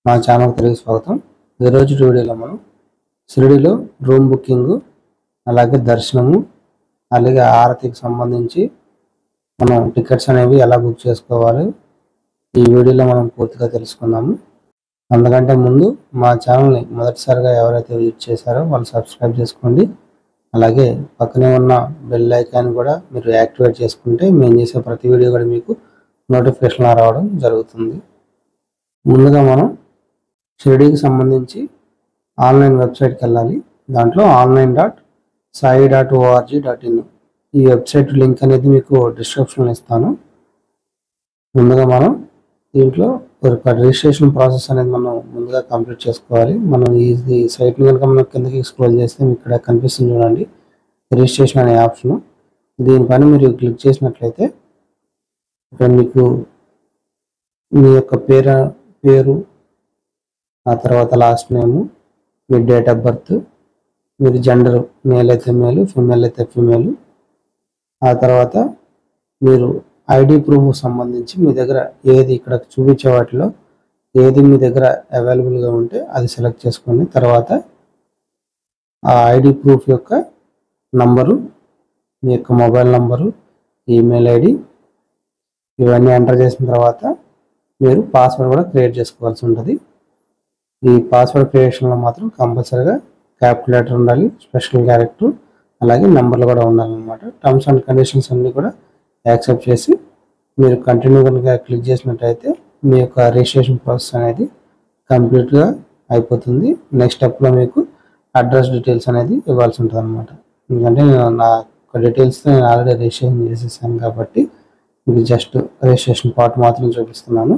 మా ఛానల్ తిరిగి స్వాగతం ఈరోజు వీడియోలో మనం షిరిడిలో రూమ్ బుకింగ్ అలాగే దర్శనము అలాగే ఆరతికి సంబంధించి మనం టికెట్స్ అనేవి ఎలా బుక్ చేసుకోవాలి ఈ వీడియోలో మనం పూర్తిగా తెలుసుకుందాము అందుకంటే ముందు మా ఛానల్ని మొదటిసారిగా ఎవరైతే విజిట్ చేశారో వాళ్ళు సబ్స్క్రైబ్ చేసుకోండి అలాగే పక్కనే ఉన్న బెల్ ఐకాన్ కూడా మీరు యాక్టివేట్ చేసుకుంటే మేము చేసే ప్రతి వీడియో కూడా మీకు నోటిఫికేషన్ రావడం జరుగుతుంది ముందుగా మనం షిరిడీకి సంబంధించి ఆన్లైన్ వెబ్సైట్కి వెళ్ళాలి దాంట్లో online dot Sai dot O R G dot in ఈ వెబ్సైట్ లింక్ అనేది మీకు డిస్క్రిప్షన్లో ఇస్తాను ముందుగా మనం దీంట్లో ఒక రిజిస్ట్రేషన్ ప్రాసెస్ అనేది మనం ముందుగా కంప్లీట్ చేసుకోవాలి మనం ఈ ఈ సైట్ని కనుక మనం కిందకి స్క్రోల్ చేస్తే మీకు ఇక్కడ కనిపిస్తుంది చూడండి రిజిస్ట్రేషన్ అనే ఆప్షన్ దీనిపైన మీరు క్లిక్ చేసినట్లయితే ఇక్కడ మీకు మీ యొక్క పేరు పేరు ఆ తర్వాత లాస్ట్ నేము మీ డేట్ ఆఫ్ బర్త్ మీరు జెండర్ మేల్ అయితే మేలు ఫిమేల్ అయితే ఫిమేల్ ఆ తర్వాత మీరు ఐడి ప్రూఫ్ సంబంధించి మీ దగ్గర ఏది ఇక్కడ చూపించే వాటిలో ఏది మీ దగ్గర అవైలబుల్గా ఉంటే అది సెలెక్ట్ చేసుకోండి తర్వాత ఆ ఐడి ప్రూఫ్ యొక్క నంబరు మీ యొక్క మొబైల్ నంబరు ఈమెయిల్ ఐడి ఇవన్నీ ఎంటర్ చేసిన తర్వాత మీరు పాస్వర్డ్ కూడా క్రియేట్ చేసుకోవాల్సి ఉంటుంది ఈ పాస్వర్డ్ క్రియేషన్లో మాత్రం కంపల్సరీగా క్యాల్కులేటర్ ఉండాలి స్పెషల్ క్యారెక్టర్ అలాగే నెంబర్లు కూడా ఉండాలన్నమాట టర్మ్స్ అండ్ కండిషన్స్ అన్నీ కూడా యాక్సెప్ట్ చేసి మీరు కంటిన్యూ కనుక క్లిక్ చేసినట్టయితే మీ యొక్క రిజిస్ట్రేషన్ ప్రాసెస్ అనేది కంప్లీట్గా అయిపోతుంది నెక్స్ట్ స్టెప్లో మీకు అడ్రస్ డీటెయిల్స్ అనేది ఇవ్వాల్సి ఉంటుంది అనమాట ఎందుకంటే నేను నా యొక్క డీటెయిల్స్ నేను ఆల్రెడీ రిజిస్ట్రేషన్ చేసేసాను కాబట్టి ఇది జస్ట్ రిజిస్ట్రేషన్ పార్ట్ మాత్రం చూపిస్తున్నాను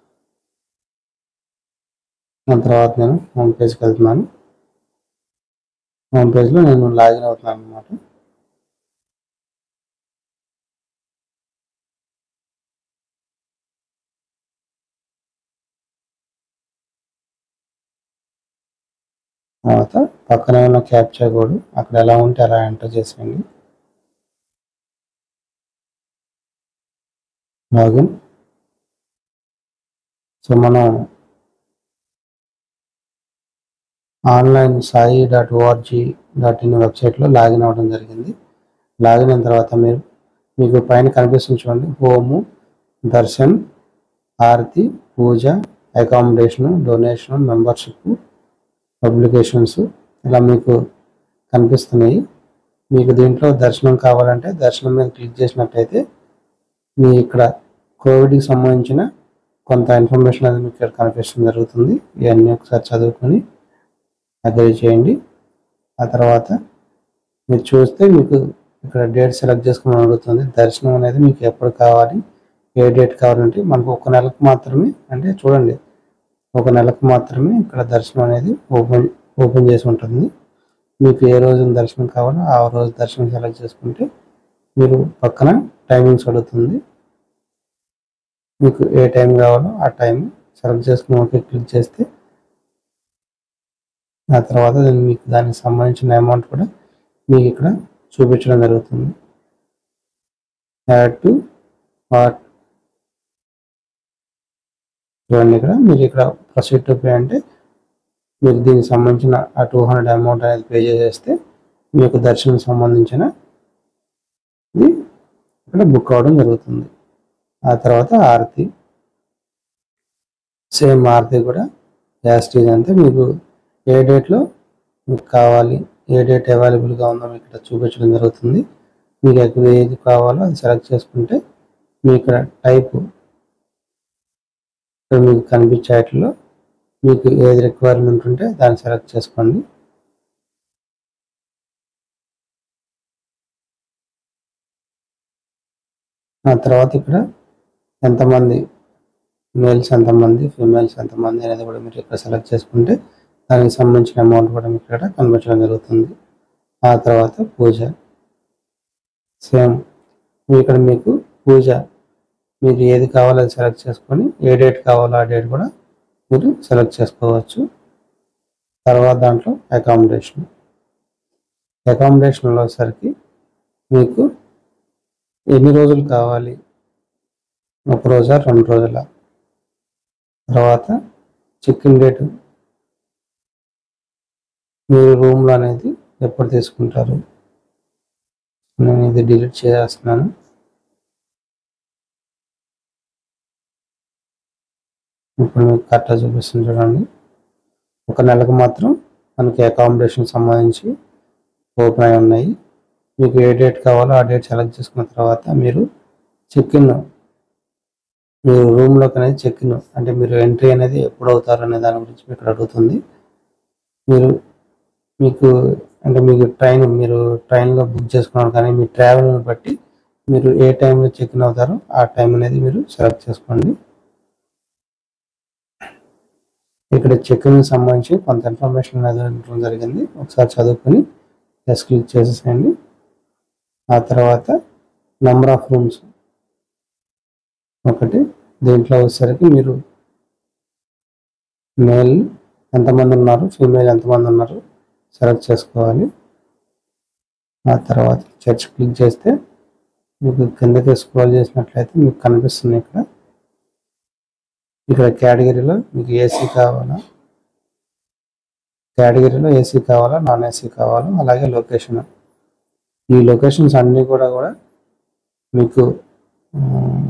దాని తర్వాత నేను హోమ్ పేజ్కి వెళ్తున్నాను హోమ్ పేజ్లో నేను లాగిన్ అవుతున్నాను అనమాట తర్వాత పక్కనే ఉన్న క్యాప్చర్ కోడ్ అక్కడ ఎలా ఉంటే అలా ఎంటర్ చేసేయండి లాగిన్ సో మనం online Sai dot O R G dot in వెబ్సైట్లో లాగిన్ అవ్వడం జరిగింది లాగిన్ అయిన తర్వాత మీరు మీకు పైన కనిపిస్తుంది చూడండి home darshan aarti puja accommodation donation membership publications ఇలా మీకు కనిపిస్తున్నాయి మీకు దీంట్లో దర్శనం కావాలంటే దర్శనం మీద క్లిక్ చేసినట్టయితే మీ ఇక్కడ కోవిడ్కి సంబంధించిన కొంత ఇన్ఫర్మేషన్ అనేది మీకు ఇక్కడ కనిపించడం జరుగుతుంది ఇవన్నీ ఒకసారి చదువుకొని అగ్రి చేయండి ఆ తర్వాత మీరు చూస్తే మీకు ఇక్కడ డేట్ సెలెక్ట్ చేసుకోమని అడుగుతుంది దర్శనం అనేది మీకు ఎప్పుడు కావాలి ఏ డేట్ కావాలంటే మనకు ఒక నెలకు మాత్రమే అంటే చూడండి ఒక నెలకు మాత్రమే ఇక్కడ దర్శనం అనేది ఓపెన్ ఓపెన్ చేసి ఉంటుంది మీకు ఏ రోజు దర్శనం కావాలో ఆ రోజు దర్శనం సెలెక్ట్ చేసుకుంటే మీరు పక్కన టైమింగ్స్ అడుగుతుంది మీకు ఏ టైం కావాలో ఆ టైం సెలెక్ట్ చేసుకుని ఓకే క్లిక్ చేస్తే ఆ తర్వాత దాన్ని మీకు దానికి సంబంధించిన అమౌంట్ కూడా మీకు ఇక్కడ చూపించడం జరుగుతుంది యాడ్ టు వాట్ చూడండి ఇక్కడ మీరు ఇక్కడ ప్రొసీడ్ టు పే అంటే మీరు దీనికి సంబంధించిన ఆ టూ హండ్రెడ్ అమౌంట్ అనేది పే చేసేస్తే మీకు దర్శనం సంబంధించిన ఇది ఇక్కడ బుక్ అవ్వడం జరుగుతుంది ఆ తర్వాత ఆరతి సేమ్ ఆరతి కూడా యాస్టీజ్ అంతే మీకు ఏ డేట్లో మీకు కావాలి ఏ డేట్ అవైలబుల్గా ఉందో మీకు ఇక్కడ చూపించడం జరుగుతుంది మీకు ఎక్కడ ఏది కావాలో అది సెలెక్ట్ చేసుకుంటే మీ ఇక్కడ టైప్ ఇక్కడ మీకు కనిపించే వాటిలో మీకు ఏది రిక్వైర్మెంట్ ఉంటే దాన్ని సెలెక్ట్ చేసుకోండి ఆ తర్వాత ఇక్కడ ఎంతమంది మేల్స్ ఎంతమంది ఫీమేల్స్ ఎంతమంది అనేది కూడా మీరు ఇక్కడ సెలెక్ట్ చేసుకుంటే దానికి సంబంధించిన అమౌంట్ కూడా మీకు ఇక్కడ కనిపించడం జరుగుతుంది ఆ తర్వాత పూజ సేమ్ ఇక్కడ మీకు పూజ మీరు ఏది కావాలో అది సెలెక్ట్ చేసుకొని ఏ డేట్ కావాలో ఆ డేట్ కూడా మీరు సెలెక్ట్ చేసుకోవచ్చు తర్వాత దాంట్లో అకామిడేషన్ అకామిడేషన్లో వచ్చేసరికి మీకు ఎన్ని రోజులు కావాలి ఒక రోజా రెండు రోజుల తర్వాత చెక్ ఇన్ డేట్ మీరు రూమ్లో అనేది ఎప్పుడు తీసుకుంటారు నేను ఇది డిలీట్ చేస్తున్నాను ఇప్పుడు మీకు కరెక్ట్గా చూపిస్తుంది చూడండి ఒక నెలకు మాత్రం మనకి అకామిడేషన్ సంబంధించి ఓపెన్ అయి ఉన్నాయి మీకు ఏ డేట్ కావాలో ఆ డేట్ సెలెక్ట్ చేసుకున్న తర్వాత మీరు చెక్ ఇన్ మీరు రూమ్లోకి అనేది చెక్ ఇన్ అంటే మీరు ఎంట్రీ అనేది ఎప్పుడు అవుతారు అనే దాని గురించి మీకు అడుగుతుంది మీరు మీకు అంటే మీకు ట్రైన్ మీరు ట్రైన్లో బుక్ చేసుకున్నారు కానీ మీ ట్రావెల్ని బట్టి మీరు ఏ టైంలో చెక్ ఇన్ అవుతారో ఆ టైం అనేది మీరు సెలెక్ట్ చేసుకోండి ఇక్కడ చెక్ ఇన్ సంబంధించి కొంత ఇన్ఫర్మేషన్ అనేది ఉండడం జరిగింది ఒకసారి చదువుకొని ఎస్ క్లిక్ చేసేసేయండి ఆ తర్వాత నెంబర్ ఆఫ్ రూమ్స్ ఒకటి దీంట్లో వచ్చేసరికి మీరు మేల్ ఎంతమంది ఉన్నారు ఫీమేల్ ఎంతమంది ఉన్నారు సెలెక్ట్ చేసుకోవాలి ఆ తర్వాత చర్చ్ క్లిక్ చేస్తే మీకు కిందకి స్క్రోల్ చేసినట్లయితే మీకు కనిపిస్తుంది ఇక్కడ ఇక్కడ కేటగిరీలో మీకు ఏసీ కావాలా కేటగిరీలో ఏసీ కావాలా నాన్ ఏసీ కావాలా అలాగే లొకేషన్ ఈ లొకేషన్స్ అన్నీ కూడా కూడా మీకు ఉమ్,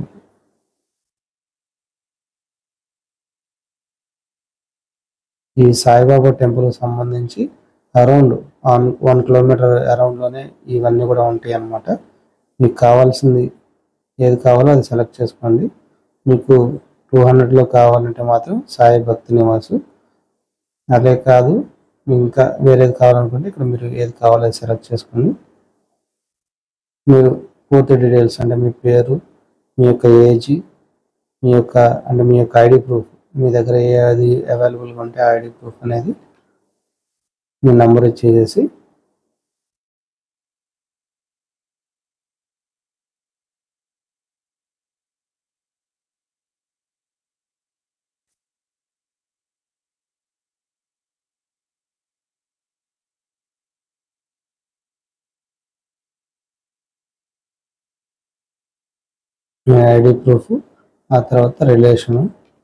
ఈ సాయిబాబా టెంపుల్ సంబంధించి అరౌండ్ వన్ వన్ కిలోమీటర్ అరౌండ్లోనే ఇవన్నీ కూడా ఉంటాయి అన్నమాట మీకు కావాల్సింది ఏది కావాలో అది సెలెక్ట్ చేసుకోండి మీకు టూ హండ్రెడ్లో కావాలంటే మాత్రం సాయి భక్తి నివాసు అదే కాదు మీకు ఇంకా వేరేది కావాలనుకుంటే ఇక్కడ మీరు ఏది కావాలో అది సెలెక్ట్ చేసుకోండి మీరు పూర్తి డీటెయిల్స్ అంటే మీ పేరు మీ యొక్క ఏజ్ మీ యొక్క అంటే మీ యొక్క ఐడి ప్రూఫ్ మీ దగ్గర ఏ అది అవైలబుల్గా ఉంటే ఆ ఐడి ప్రూఫ్ అనేది మీ నంబర్ ఇచ్చేసేసి మీ ఐడి ప్రూఫ్ ఆ తర్వాత రిలేషను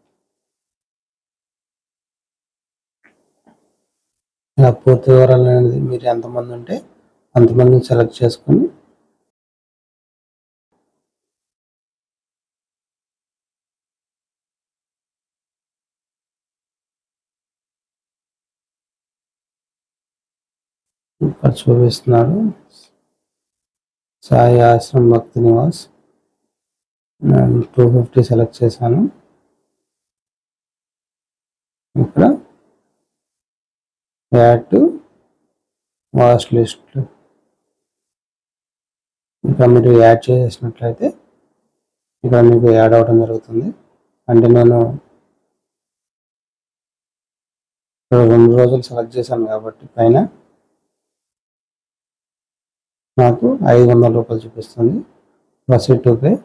ఇలా పూర్తి వివరాలు అనేది మీరు ఎంతమంది ఉంటే అంతమందిని సెలెక్ట్ చేసుకొని ఇక్కడ చూపిస్తున్నాడు సాయి ఆశ్రమ్ భక్తి నివాస్ నేను టూ ఫిఫ్టీ సెలెక్ట్ చేశాను ఇక్కడ యాడ్ టు వాచ్ లిస్ట్ ఇక్కడ మీరు యాడ్ చేసినట్లయితే ఇక్కడ మీకు యాడ్ అవ్వడం జరుగుతుంది అంటే నేను ఇక్కడ రెండు రోజులు సెలెక్ట్ చేశాను కాబట్టి పైన నాకు ఐదు వందల రూపాయలు చూపిస్తుంది ప్రొసీడ్ టు పే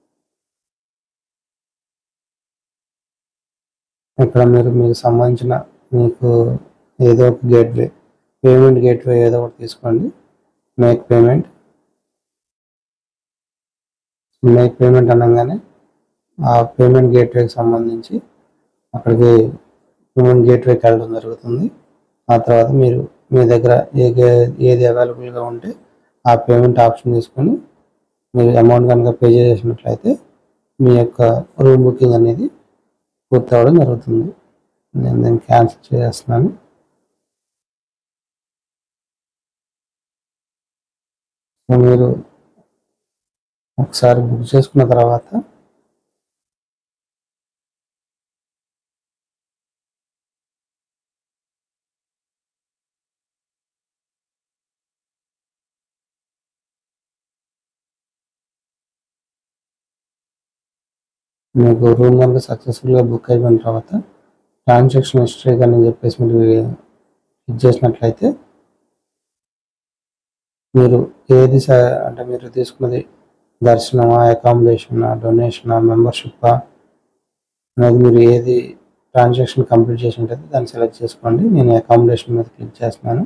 ఇక్కడ మీరు మీకు సంబంధించిన మీకు ఏదో ఒక గేట్వే పేమెంట్ గేట్వే ఏదో ఒకటి తీసుకోండి మేక్ పేమెంట్ మేక్ పేమెంట్ అనగానే ఆ పేమెంట్ గేట్వేకి సంబంధించి అక్కడికి పేమెంట్ గేట్వేకి వెళ్ళడం జరుగుతుంది ఆ తర్వాత మీరు మీ దగ్గర ఏ గే- ఏది అవైలబుల్గా ఉంటే ఆ పేమెంట్ ఆప్షన్ తీసుకొని మీరు అమౌంట్ కనుక పే చేసినట్లయితే మీ యొక్క రూమ్ బుకింగ్ అనేది పూర్తి అవ్వడం జరుగుతుంది నేను దీన్ని క్యాన్సిల్ చేస్తున్నాను సో మీరు ఒకసారి బుక్ చేసుకున్న తర్వాత మీకు రూమ్ కనుక సక్సెస్ఫుల్గా బుక్ అయిపోయిన తర్వాత ట్రాన్సాక్షన్ హిస్టరీ కానీ చెప్పేసి మీరు క్లిక్ చేసినట్లయితే మీరు ఏది స- అంటే మీరు తీసుకున్నది దర్శనమా అకామిడేషనా డొనేషనా మెంబర్షిప్పా అనేది మీరు ఏది ట్రాన్సాక్షన్ కంప్లీట్ చేసినట్లయితే దాన్ని సెలెక్ట్ చేసుకోండి నేను అకామిడేషన్ మీద క్లిక్ చేస్తున్నాను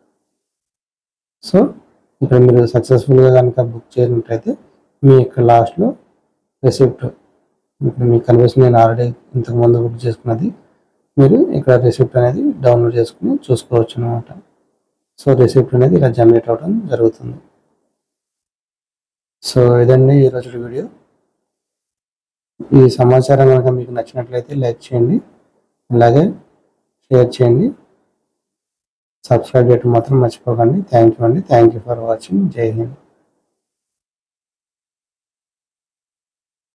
సో ఇక్కడ మీరు సక్సెస్ఫుల్గా కనుక బుక్ చేసినట్లయితే మీ యొక్క లాస్ట్లో రిసిప్ట్ ఇప్పుడు మీకు కనిపిస్తుంది నేను ఆల్రెడీ ఇంతకు ముందు బుక్ చేసుకున్నది మీరు ఇక్కడ రిసిప్ట్ అనేది డౌన్లోడ్ చేసుకుని చూసుకోవచ్చు అనమాట సో రిసిప్ట్ అనేది ఇలా జనరేట్ అవ్వడం జరుగుతుంది సో ఇదండి ఈరోజు వీడియో ఈ సమాచారం కనుక మీకు నచ్చినట్లయితే లైక్ చేయండి అలాగే షేర్ చేయండి సబ్స్క్రైబ్ చేయడం మాత్రం మర్చిపోకండి థ్యాంక్ యూ అండి thank you for watching Jai Hind